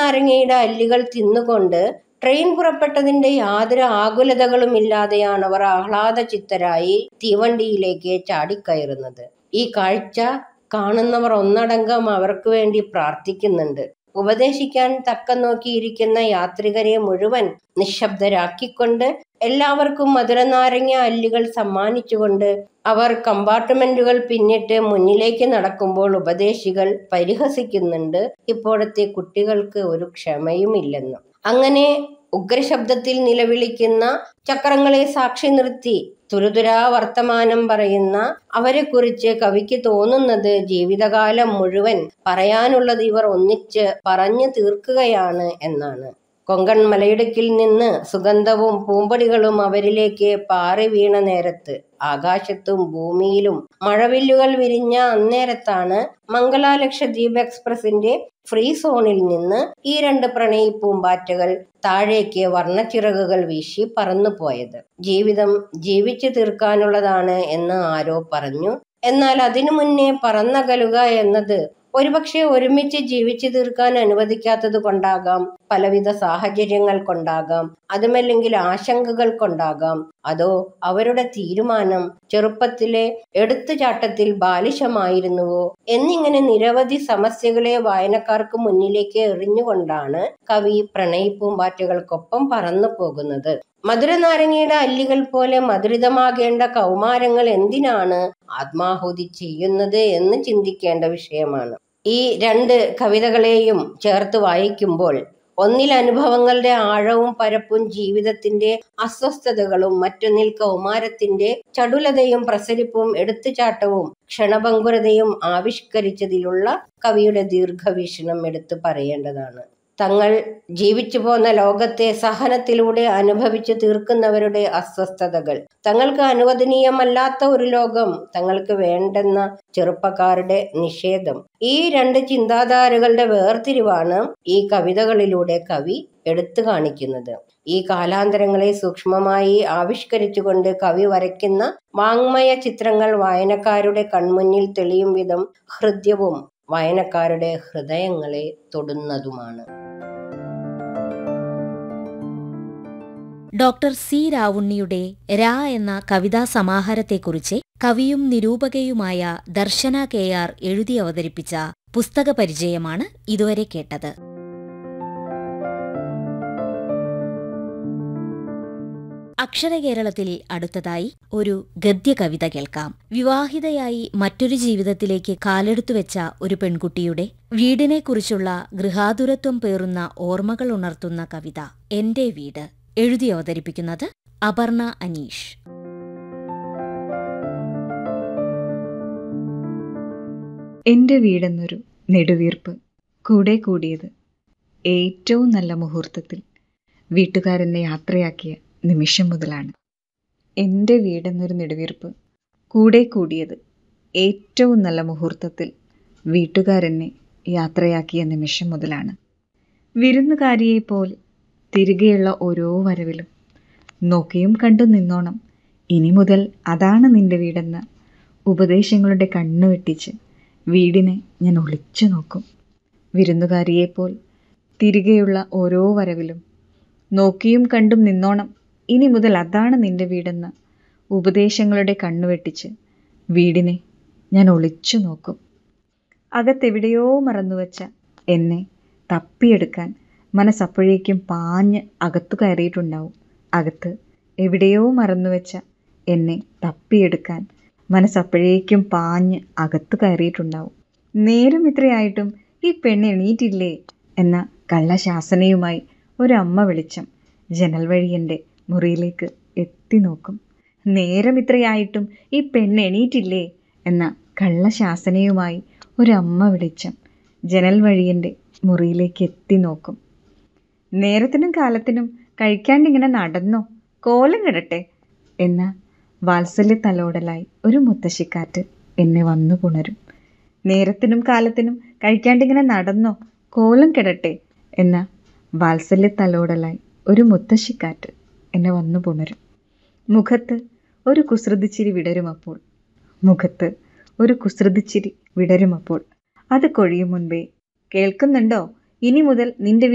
നാരങ്ങയുടെ അല്ലികൾ തിന്നുകൊണ്ട് ട്രെയിൻ പുറപ്പെട്ടതിന്റെ യാതൊരു ആകുലതകളും ഇല്ലാതെയാണ് അവർ ആഹ്ലാദ ചിത്തരായി തീവണ്ടിയിലേക്ക് ചാടിക്കയറുന്നത് ഈ കാഴ്ച കാണുന്നവർ ഒന്നടങ്കം അവർക്ക് വേണ്ടി പ്രാർത്ഥിക്കുന്നുണ്ട് ഉപദേശിക്കാൻ തക്കം നോക്കിയിരിക്കുന്ന യാത്രികരെ മുഴുവൻ നിശബ്ദരാക്കിക്കൊണ്ട് എല്ലാവർക്കും മധുരനാരങ്ങ അല്ലികൾ സമ്മാനിച്ചുകൊണ്ട് അവർ കമ്പാർട്ട്മെന്റുകൾ പിന്നിട്ട് മുന്നിലേക്ക് നടക്കുമ്പോൾ ഉപദേശികൾ പരിഹസിക്കുന്നുണ്ട് ഇപ്പോഴത്തെ കുട്ടികൾക്ക് ഒരു ക്ഷമയുമില്ലെന്നും അങ്ങനെ ഉഗ്രശബ്ദത്തിൽ നിലവിളിക്കുന്ന ചക്രങ്ങളെ സാക്ഷി നിർത്തി തുരുതുരാ വർത്തമാനം പറയുന്ന അവരെ കുറിച്ച് കവിക്ക് തോന്നുന്നത് ജീവിതകാലം മുഴുവൻ പറയാനുള്ളത് ഇവർ ഒന്നിച്ച് പറഞ്ഞു തീർക്കുകയാണ് എന്നാണ് കൊങ്കൺ മലയിടുക്കിൽ നിന്ന് സുഗന്ധവും പൂമ്പൊടികളും അവരിലേക്ക് പാറി വീണ നേരത്ത് ആകാശത്തും ഭൂമിയിലും മഴവില്ലുകൾ വിരിഞ്ഞ അന്നേരത്താണ് മംഗള ലക്ഷദ്വീപ് എക്സ്പ്രസിന്റെ ഫ്രീ സോണിൽ നിന്ന് ഈ രണ്ട് പ്രണയി പൂമ്പാറ്റകൾ താഴേക്ക് വർണ്ണച്ചിറകുകൾ വീശി പറന്നുപോയത് ജീവിതം ജീവിച്ചു തീർക്കാനുള്ളതാണ് എന്ന് ആരോ പറഞ്ഞു എന്നാൽ അതിനു മുന്നേ പറന്നകലുക എന്നത് ഒരുപക്ഷെ ഒരുമിച്ച് ജീവിച്ചു തീർക്കാൻ അനുവദിക്കാത്തത് കൊണ്ടാകാം പലവിധ സാഹചര്യങ്ങൾ കൊണ്ടാകാം അതുമല്ലെങ്കിൽ ആശങ്കകൾ കൊണ്ടാകാം അതോ അവരുടെ തീരുമാനം ചെറുപ്പത്തിലെ എടുത്തുചാട്ടത്തിൽ ബാലിശമായിരുന്നുവോ എന്നിങ്ങനെ നിരവധി സമസ്യകളെ വായനക്കാർക്ക് മുന്നിലേക്ക് എറിഞ്ഞുകൊണ്ടാണ് കവി പ്രണയിപ്പൂമ്പാറ്റകൾക്കൊപ്പം പറന്നു പോകുന്നത് മധുരനാരങ്ങയുടെ അല്ലികൾ പോലെ മധുരിതമാകേണ്ട കൗമാരങ്ങൾ എന്തിനാണ് ആത്മാഹുതി ചെയ്യുന്നത് എന്ന് ചിന്തിക്കേണ്ട വിഷയമാണ് ഈ രണ്ട് കവിതകളെയും ചേർത്ത് വായിക്കുമ്പോൾ ഒന്നിൽ അനുഭവങ്ങളുടെ ആഴവും പരപ്പും ജീവിതത്തിന്റെ അസ്വസ്ഥതകളും മറ്റൊന്നിൽ കൗമാരത്തിന്റെ ചടുലതയും പ്രസരിപ്പും എടുത്തുചാട്ടവും ക്ഷണഭങ്കുരതയും ആവിഷ്കരിച്ചതിലുള്ള കവിയുടെ ദീർഘവീക്ഷണം എടുത്തു പറയേണ്ടതാണ് തങ്ങൾ ജീവിച്ചു പോന്ന ലോകത്തെ സഹനത്തിലൂടെ അനുഭവിച്ചു തീർക്കുന്നവരുടെ അസ്വസ്ഥതകൾ തങ്ങൾക്ക് അനുവദനീയമല്ലാത്ത ഒരു ലോകം തങ്ങൾക്ക് വേണ്ടെന്ന ചെറുപ്പക്കാരുടെ നിഷേധം ഈ രണ്ട് ചിന്താധാരകളുടെ വേർതിരിവാണ് ഈ കവിതകളിലൂടെ കവി എടുത്തു കാണിക്കുന്നത് ഈ കാലാന്തരങ്ങളെ സൂക്ഷ്മമായി ആവിഷ്കരിച്ചുകൊണ്ട് കവി വരയ്ക്കുന്ന വാങ്മയ ചിത്രങ്ങൾ വായനക്കാരുടെ കൺമുന്നിൽ തെളിയും വിധം ഹൃദ്യവും വായനക്കാരുടെ ഹൃദയങ്ങളെ തൊടുന്നതുമാണ് ഡോക്ടർ സി രാവുണ്ണിയുടെ രാ എന്ന കവിതാ സമാഹാരത്തെക്കുറിച്ച് കവിയും നിരൂപകയുമായ ദർശന കെ ആർ എഴുതി അവതരിപ്പിച്ച പുസ്തക പരിചയമാണ് ഇതുവരെ കേട്ടത് അക്ഷരകേരളത്തിൽ അടുത്തതായി ഒരു ഗദ്യ കവിത കേൾക്കാം വിവാഹിതയായി മറ്റൊരു ജീവിതത്തിലേക്ക് കാലെടുത്തുവെച്ച ഒരു പെൺകുട്ടിയുടെ വീടിനെക്കുറിച്ചുള്ള ഗൃഹാതുരത്വം പേറുന്ന ഓർമ്മകൾ ഉണർത്തുന്ന കവിത എന്റെ വീട് എഴുതി അവതരിപ്പിക്കുന്നത് അപർണ അനീഷ് എൻ്റെ വീടെന്നൊരു നെടുവീർപ്പ് കൂടെ കൂടിയത് ഏറ്റവും നല്ല മുഹൂർത്തത്തിൽ വീട്ടുകാരെന്നെ യാത്രയാക്കിയ നിമിഷം മുതലാണ് എൻ്റെ വീടെന്നൊരു നെടുവീർപ്പ് കൂടെ കൂടിയത് ഏറ്റവും നല്ല മുഹൂർത്തത്തിൽ വീട്ടുകാരെന്നെ യാത്രയാക്കിയ നിമിഷം മുതലാണ് വിരുന്നുകാരിയെപ്പോലെ തിരികെയുള്ള ഓരോ വരവിലും നോക്കിയും കണ്ടു നിന്നോണം ഇനി മുതൽ അതാണ് നിന്റെ വീടെന്ന ഉപദേശങ്ങളുടെ കണ്ണു വെട്ടിച്ച് വീടിനെ ഞാൻ ഒളിച്ചു നോക്കും വിരുന്നുകാരിയെപ്പോൽ തിരികെയുള്ള ഓരോ വരവിലും നോക്കിയും കണ്ടും നിന്നോണം ഇനി മുതൽ അതാണ് നിന്റെ വീടെന്ന ഉപദേശങ്ങളുടെ കണ്ണുവെട്ടിച്ച് വീടിനെ ഞാൻ ഒളിച്ചു നോക്കും അകത്തെവിടെയോ മറന്നുവച്ച എന്നെ തപ്പിയെടുക്കാൻ മനസ്സപ്പോഴേക്കും പാഞ്ഞ് അകത്തു കയറിയിട്ടുണ്ടാവും അകത്ത് എവിടെയോ മറന്നുവെച്ച എന്നെ തപ്പിയെടുക്കാൻ മനസ്സപ്പോഴേക്കും പാഞ്ഞ് അകത്തു കയറിയിട്ടുണ്ടാവും നേരം ഇത്രയായിട്ടും ഈ പെണ്ണ് എണീറ്റില്ലേ എന്ന കള്ളശാസനയുമായി ഒരമ്മ വെളിച്ചം ജനൽ വഴി എൻ്റെ മുറിയിലേക്ക് എത്തി നോക്കും നേരം ഇത്രയായിട്ടും ഈ പെണ്ണ് എണീറ്റില്ലേ എന്ന കള്ളശാസനയുമായി ഒരമ്മ വെളിച്ചം ജനൽ വഴി എൻ്റെ മുറിയിലേക്ക് എത്തി നോക്കും നേരത്തിനും കാലത്തിനും കഴിക്കാണ്ടിങ്ങനെ നടന്നോ കോലം കിടട്ടെ എന്ന വാത്സല്യ തലോടലായി ഒരു മുത്തശ്ശിക്കാറ്റ് എന്നെ വന്നു പുണരും നേരത്തിനും കാലത്തിനും കഴിക്കാണ്ടിങ്ങനെ നടന്നോ കോലം കിടട്ടെ എന്ന വാത്സല്യ തലോടലായി ഒരു മുത്തശ്ശിക്കാറ്റ് എന്നെ വന്നു പുണരും മുഖത്ത് ഒരു കുസൃതിച്ചിരി വിടരുമപ്പോൾ മുഖത്ത് ഒരു കുസൃതിച്ചിരി വിടരുമപ്പോൾ അത് കൊഴിയും മുൻപേ കേൾക്കുന്നുണ്ടോ ഇനി മുതൽ നിന്റെ